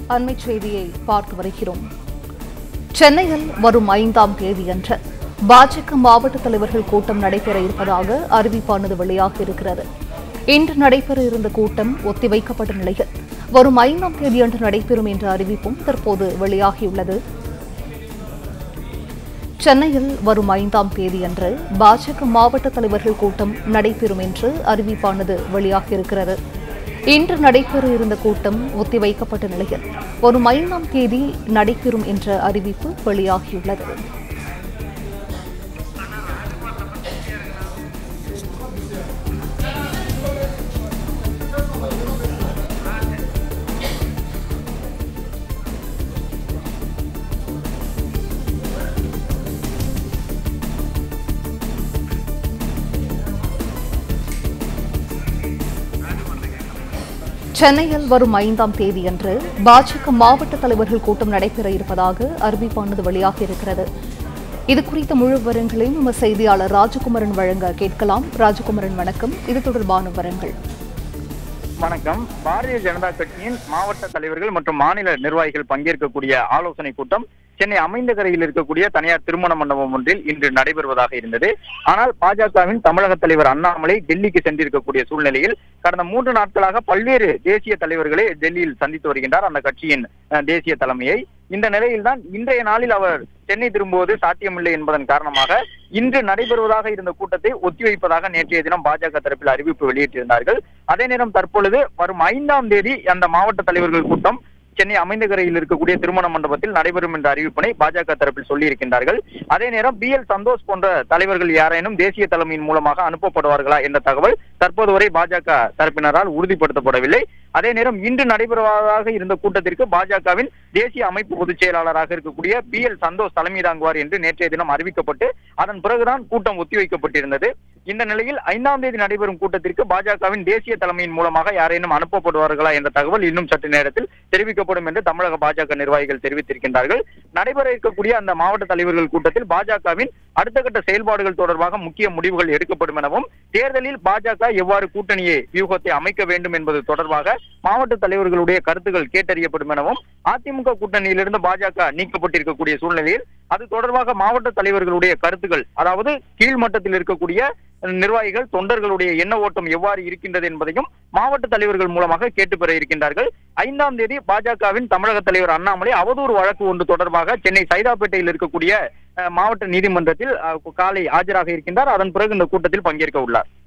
அண்மை செய்தியை பார்த்து வருகிறோம் சென்னையில் வரும் ஐந்தாம் தேதியன்று பாஜக மாவட்ட தலைவர்கள் கூட்டம் நடைபெற இருப்பதாக அறிவிப்பானது வெளியாக இருக்கிறது இன்று நடைபெற இருந்த கூட்டம் ஒத்திவைக்கப்பட்ட நிலையில் வரும் ஐந்தாம் தேதியன்று நடைபெறும் என்ற அறிவிப்பும் தற்போது வெளியாகியுள்ளது சென்னையில் வரும் ஐந்தாம் தேதியன்று பாஜக மாவட்ட தலைவர்கள் கூட்டம் நடைபெறும் என்று அறிவிப்பானது வெளியாகியிருக்கிறது இன்று நடைபெற இருந்த கூட்டம் ஒத்திவைக்கப்பட்ட நிலையில் வரும் ஐந்தாம் தேதி நடைபெறும் என்ற அறிவிப்பு வெளியாகியுள்ளது சென்னையில் வரும் ஐந்தாம் தேதியன்று பாஜக மாவட்ட தலைவர்கள் கூட்டம் நடைபெற இருப்பதாக அறிவிப்பானது வெளியாகியிருக்கிறது இது குறித்த முழு விவரங்களையும் நம்ம செய்தியாளர் ராஜகுமரன் வழங்க கேட்கலாம் ராஜகுமரன் வணக்கம் இது தொடர்பான விவரங்கள் வணக்கம் பாரதிய ஜனதா கட்சியின் மாவட்ட தலைவர்கள் மற்றும் மாநில நிர்வாகிகள் பங்கேற்கக்கூடிய ஆலோசனை கூட்டம் சென்னை அமைந்தகரையில் இருக்கக்கூடிய தனியார் திருமண மண்டபம் ஒன்றில் இன்று நடைபெறுவதாக இருந்தது ஆனால் பாஜகவின் தமிழக தலைவர் அண்ணாமலை டெல்லிக்கு சென்றிருக்கக்கூடிய சூழ்நிலையில் கடந்த மூன்று நாட்களாக பல்வேறு தேசிய தலைவர்களை டெல்லியில் சந்தித்து வருகின்றார் அந்த கட்சியின் அஹ், தேசிய தலைமையை இந்த நிலையில்தான் இன்றைய நாளில் அவர் சென்னை திரும்புவது சாத்தியமில்லை என்பதன் காரணமாக இன்று நடைபெறுவதாக இருந்த கூட்டத்தை ஒத்திவைப்பதாக நேற்றைய தினம் பாஜக தரப்பில் அறிவிப்பு வெளியிட்டிருந்தார்கள் அதே நேரம் தற்பொழுது வரும் ஐந்தாம் தேதி அந்த மாவட்ட தலைவர்கள் கூட்டம் சென்னை அமைந்தகரையில் இருக்கக்கூடிய திருமண மண்டபத்தில் நடைபெறும் என்ற அறிவிப்பினை பாஜக தரப்பில் சொல்லியிருக்கின்றார்கள் அதே நேரம் பி எல் சந்தோஷ் போன்ற தலைவர்கள் யாரேனும் தேசிய தலைமையின் மூலமாக அனுப்பப்படுவார்களா என்ற தகவல் தற்போது வரை பாஜக தரப்பினரால் உறுதிப்படுத்தப்படவில்லை அதே நேரம் இன்று நடைபெறுவதாக இருந்த கூட்டத்திற்கு பாஜகவின் தேசிய அமைப்பு பொதுச் செயலாளராக இருக்கக்கூடிய பி எல் சந்தோஷ் தலைமை தாங்குவார் என்று நேற்றைய தினம் அறிவிக்கப்பட்டு அதன் பிறகுதான் கூட்டம் ஒத்திவைக்கப்பட்டிருந்தது இந்த நிலையில் ஐந்தாம் தேதி நடைபெறும் கூட்டத்திற்கு பாஜகவின் தேசிய தலைமையின் மூலமாக யாரேனும் அனுப்பப்படுவார்களா என்ற தகவல் இன்னும் சற்று நேரத்தில் தெரிவிக்கப்படும் என்று தமிழக பாஜக நிர்வாகிகள் தெரிவித்திருக்கின்றார்கள் நடைபெற இருக்கக்கூடிய அந்த மாவட்ட தலைவர்கள் கூட்டத்தில் பாஜகவின் அடுத்த கட்ட செயல்பாடுகள் தொடர்பாக முக்கிய முடிவுகள் எடுக்கப்படும் எனவும் தேர்தலில் பாஜக எவ்வாறு கூட்டணியை வியூகத்தை அமைக்க வேண்டும் என்பது தொடர்பாக மாவட்ட தலைவர்களுடைய கருத்துக்கள் கேட்டறியப்படும் எனவும் அதிமுக கூட்டணியிலிருந்து பாஜக நீக்கப்பட்டிருக்கக்கூடிய சூழ்நிலையில் அது தொடர்பாக மாவட்ட தலைவர்களுடைய கருத்துக்கள் அதாவது கீழ்மட்டத்தில் இருக்கக்கூடிய நிர்வாகிகள் தொண்டர்களுடைய எண்ண ஓட்டம் எவ்வாறு இருக்கின்றது என்பதையும் மாவட்ட தலைவர்கள் மூலமாக கேட்டு பெற இருக்கின்றார்கள் ஐந்தாம் தேதி பாஜகவின் தமிழக தலைவர் அண்ணாமலை அவதூறு வழக்கு ஒன்று தொடர்பாக சென்னை சைதாப்பேட்டையில் இருக்கக்கூடிய அஹ், மாவட்ட நீதிமன்றத்தில் அஹ், காலை ஆஜராக இருக்கின்றார் அதன் பிறகு இந்த கூட்டத்தில் பங்கேற்க உள்ளார்